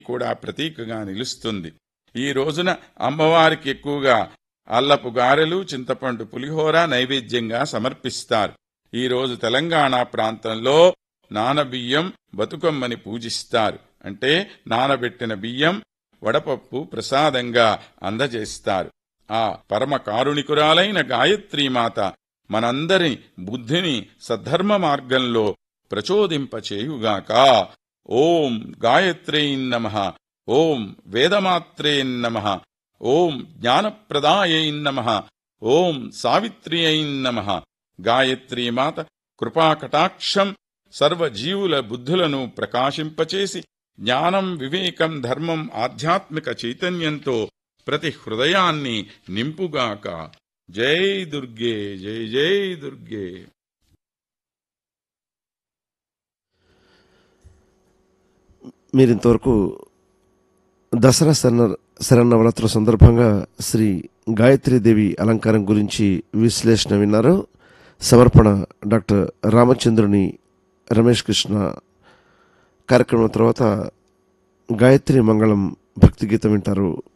కూడా ప్రతీకగా నిలుస్తుంది ఈ రోజున అమ్మవారికి ఎక్కువగా అల్లపు గారెలు చింతపండు పులిహోర నైవేద్యంగా సమర్పిస్తారు ఈ రోజు తెలంగాణ ప్రాంతంలో నానబియ్యం బతుకమ్మని పూజిస్తారు అంటే నానబెట్టిన బియ్యం వడపప్పు ప్రసాదంగా అందజేస్తారు ఆ పరమ కారుణికురాలైన గాయత్రీమాత మనందరి బుద్ధిని సద్ధర్మ మార్గంలో ప్రచోదింపచేయుగాక ఓం గాయత్రీ నమ ఓం వేదమాత్రే నమ ఓం జ్ఞానప్రదాయై నమ ఓం సావిత్ర్యై నమ గాయత్రీమాత కృపాకటాక్షం సర్వజీవుల బుద్ధులను ప్రకాశింపచేసి జ్ఞానం వివేకం ధర్మం ఆధ్యాత్మిక చైతన్యంతో ప్రతి హృదయాన్ని నింపుగాక జై దుర్గే జై జై దుర్గే మీరు ఇంతవరకు దసరా శరణ శరన్నవరాత్రుల సందర్భంగా శ్రీ గాయత్రీదేవి అలంకారం గురించి విశ్లేషణ విన్నారు సమర్పణ డాక్టర్ రామచంద్రుని రమేష్ కృష్ణ కార్యక్రమం తర్వాత గాయత్రి మంగళం భక్తి గీతం వింటారు